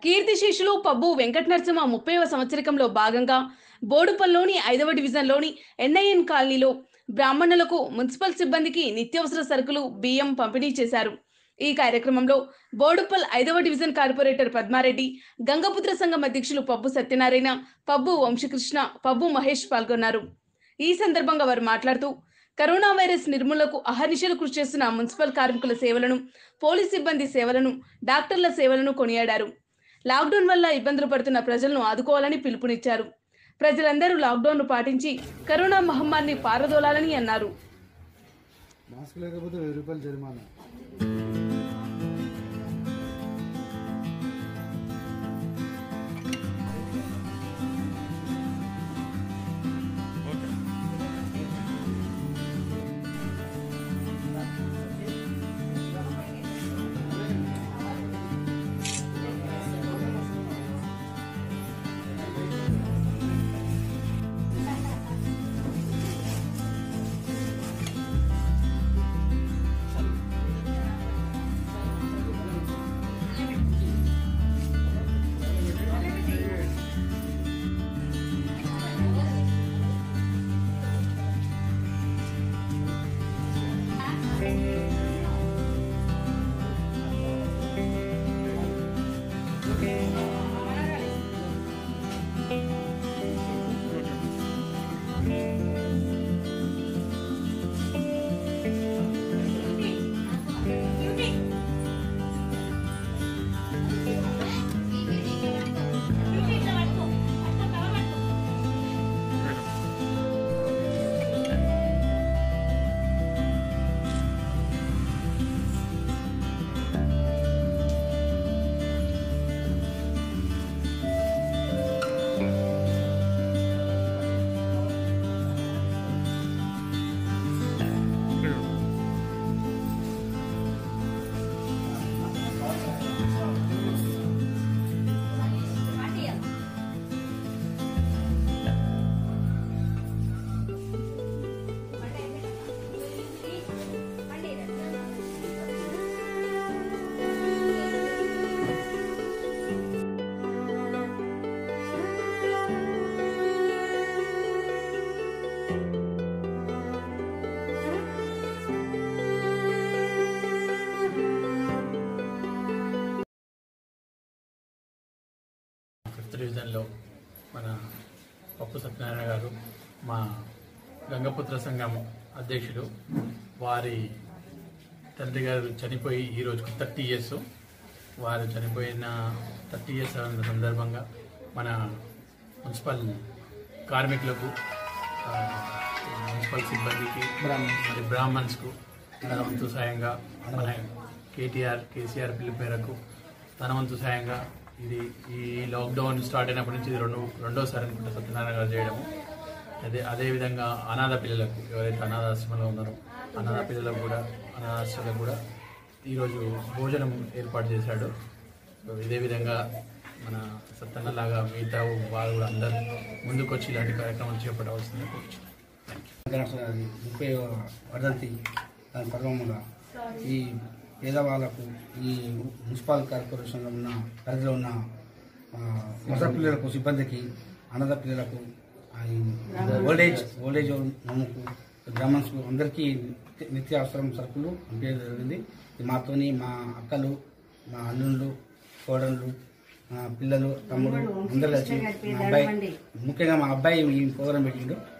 కీర్తిశేషులు పబ్బు వెంకట నరసింహ ముప్పైవ సంవత్సరికంలో భాగంగా బోడుపల్లిలోని ఐదవ డివిజన్లోని ఎన్ఐఎన్ కాలనీలో బ్రాహ్మణులకు మున్సిపల్ సిబ్బందికి నిత్యావసర సరుకులు బియ్యం పంపిణీ చేశారు ఈ కార్యక్రమంలో బోడుపల్ ఐదవ డివిజన్ కార్పొరేటర్ పద్మారెడ్డి గంగపుత్ర సంఘం అధ్యక్షులు పబ్బు సత్యనారాయణ పబ్బు వంశకృష్ణ పబ్బు మహేష్ పాల్గొన్నారు ఈ సందర్భంగా వారు మాట్లాడుతూ కరోనా వైరస్ నిర్మూలనకు అహర్నిశలు కృషి చేస్తున్న మున్సిపల్ కార్మికుల సేవలను పోలీస్ సిబ్బంది సేవలను డాక్టర్ల సేవలను కొనియాడారు లాక్డౌన్ వల్ల ఇబ్బందులు పడుతున్న ప్రజలను ఆదుకోవాలని పిలుపునిచ్చారు ప్రజలందరూ లాక్డౌన్ పాటించి కరోనా మహమ్మారిని పారదోలాలని అన్నారు మాస్క్ లేకపోతే వెయ్యి రూపాయలు జరిమానా ఫిఫ్త్ డివిజన్లో మన పప్పు సత్యనారాయణ గారు మా గంగపుత్ర సంఘం అధ్యక్షుడు వారి తండ్రి గారు చనిపోయి ఈ రోజుకు థర్టీ ఇయర్స్ వారు చనిపోయిన థర్టీ ఇయర్స్ అయిన సందర్భంగా మన మున్సిపల్ కార్మికులకు ఆ, మున్సిపల్ సిబ్బందికి మరి బ్రాహ్మణ్స్కు తన వంతు సాయంగా మన కేటీఆర్ కేసీఆర్ పిలుపు మేరకు తన వంతు సాయంగా ఇది ఈ లాక్డౌన్ స్టార్ట్ అయినప్పటి నుంచి ఇది రెండు రెండోసారి అనుకుంటా సత్యనారాయణ గారు చేయడము అదే అదేవిధంగా అనాథ పిల్లలకు ఎవరైతే అనాథాశ్రమంలో ఉన్నారో అనాథ పిల్లలకు కూడా అనాథాశ్రమాలకు కూడా ఈరోజు భోజనం ఏర్పాటు చేశాడు సో ఇదే విధంగా మన సత్తన్న లాగా మిగతా వాళ్ళు కూడా అందరూ ముందుకొచ్చి ఇలాంటి కార్యక్రమాలు చేపట్టవలసిందని కోరుచున్నాను థ్యాంక్ యూ అది ముప్పై వర్ధంతి దాని పర్వముగా ఈ పేదవాళ్ళకు ఈ మున్సిపల్ కార్పొరేషన్లో ఉన్న పరిధిలో ఉన్న ఆ, ముసలి పిల్లలకు సిబ్బందికి అనాథ పిల్లలకు ఆ, ఈ ఓల్డేజ్ ఓల్డేజ్ హోమ్కు బ్రాహ్మణ్స్కు అందరికీ నిత్య- నిత్య అవసరం సరుకులు పంపించడం జరిగింది ఇది మాతోని మా అక్కలు మా అల్లుళ్ళు కోడళ్ళు మా పిల్లలు తమ్ముడు అందరు కలిసి మా అబ్బాయి ముఖ్యంగా మా అబ్బాయి ఈ ప్రోగ్రాం పెట్టిండు